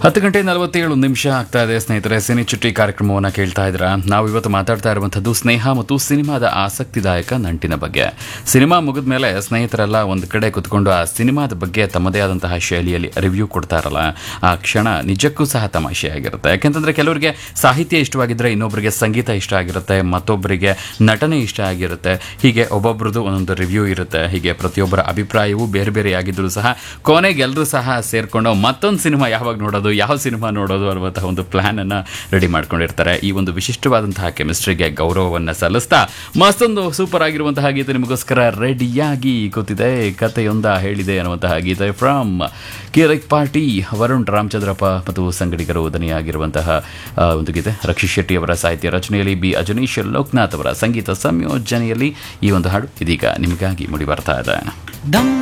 ಹತ್ತು ಗಂಟೆ ನಲವತ್ತೇಳು ನಿಮಿಷ ಆಗ್ತಾ ಇದೆ ಸ್ನೇಹಿತರೆ ಸಿನಿ ಚಿಟ್ಟಿ ಕಾರ್ಯಕ್ರಮವನ್ನು ಕೇಳ್ತಾ ಇದ್ರ ನಾವು ಇವತ್ತು ಮಾತಾಡ್ತಾ ಇರುವಂಥದ್ದು ಸ್ನೇಹ ಮತ್ತು ಸಿನಿಮಾದ ಆಸಕ್ತಿದಾಯಕ ನಂಟಿನ ಬಗ್ಗೆ ಸಿನಿಮಾ ಮುಗಿದ ಮೇಲೆ ಸ್ನೇಹಿತರೆಲ್ಲ ಒಂದು ಕಡೆ ಕುತ್ಕೊಂಡು ಆ ಸಿನಿಮಾದ ಬಗ್ಗೆ ತಮ್ಮದೇ ಆದಂತಹ ಶೈಲಿಯಲ್ಲಿ ರಿವ್ಯೂ ಕೊಡ್ತಾರಲ್ಲ ಆ ಕ್ಷಣ ನಿಜಕ್ಕೂ ಸಹ ತಮಾಷೆಯಾಗಿರುತ್ತೆ ಯಾಕೆಂತಂದ್ರೆ ಕೆಲವರಿಗೆ ಸಾಹಿತ್ಯ ಇಷ್ಟವಾಗಿದ್ರೆ ಇನ್ನೊಬ್ಬರಿಗೆ ಸಂಗೀತ ಇಷ್ಟ ಆಗಿರುತ್ತೆ ಮತ್ತೊಬ್ಬರಿಗೆ ನಟನೆ ಇಷ್ಟ ಆಗಿರುತ್ತೆ ಹೀಗೆ ಒಬ್ಬೊಬ್ರದ್ದು ಒಂದೊಂದು ರಿವ್ಯೂ ಇರುತ್ತೆ ಹೀಗೆ ಪ್ರತಿಯೊಬ್ಬರ ಅಭಿಪ್ರಾಯವೂ ಬೇರೆ ಬೇರೆ ಆಗಿದ್ರು ಸಹ ಕೊನೆಗೆ ಎಲ್ಲರೂ ಸಹ ಸೇರ್ಕೊಂಡು ಮತ್ತೊಂದು ಸಿನಿಮಾ ಯಾವಾಗ ನೋಡೋದು ಯಾವ ಸಿನಿಮಾ ನೋಡೋದು ಅನ್ನುವಂತಹ ಒಂದು ಪ್ಲಾನ್ ಅನ್ನ ರೆಡಿ ಮಾಡ್ಕೊಂಡಿರ್ತಾರೆ ಈ ಒಂದು ವಿಶಿಷ್ಟವಾದಂತಹ ಕೆಮಿಸ್ಟ್ರಿಗೆ ಗೌರವವನ್ನು ಸಲ್ಲಿಸ್ತಾ ಮತ್ತೊಂದು ಸೂಪರ್ ಆಗಿರುವಂತಹ ಗೀತೆ ನಿಮಗೋಸ್ಕರ ರೆಡಿಯಾಗಿ ಕೂತಿದೆ ಕಥೆಯೊಂದ ಹೇಳಿದೆ ಅನ್ನುವಂತಹ ಗೀತೆ ಫ್ರಮ್ ಕಿರಕ್ ಪಾರ್ಟಿ ವರುಣ್ ರಾಮಚಂದ್ರಪ್ಪ ಮತ್ತು ಸಂಗಡಿಗರು ದನಿಯಾಗಿರುವಂತಹ ಆ, ಒಂದು ಗೀತೆ ರಕ್ಷಿತ್ ಶೆಟ್ಟಿ ಅವರ ಸಾಹಿತ್ಯ ರಚನೆಯಲ್ಲಿ ಬಿ ಅಜನೀಶ್ ಲೋಕನಾಥ್ ಅವರ ಸಂಗೀತ ಸಂಯೋಜನೆಯಲ್ಲಿ ಈ ಒಂದು ಹಾಡು ಇದೀಗ ನಿಮಗಾಗಿ ಮೂಡಿ ಬರ್ತಾ ಇದೆ ದಮ್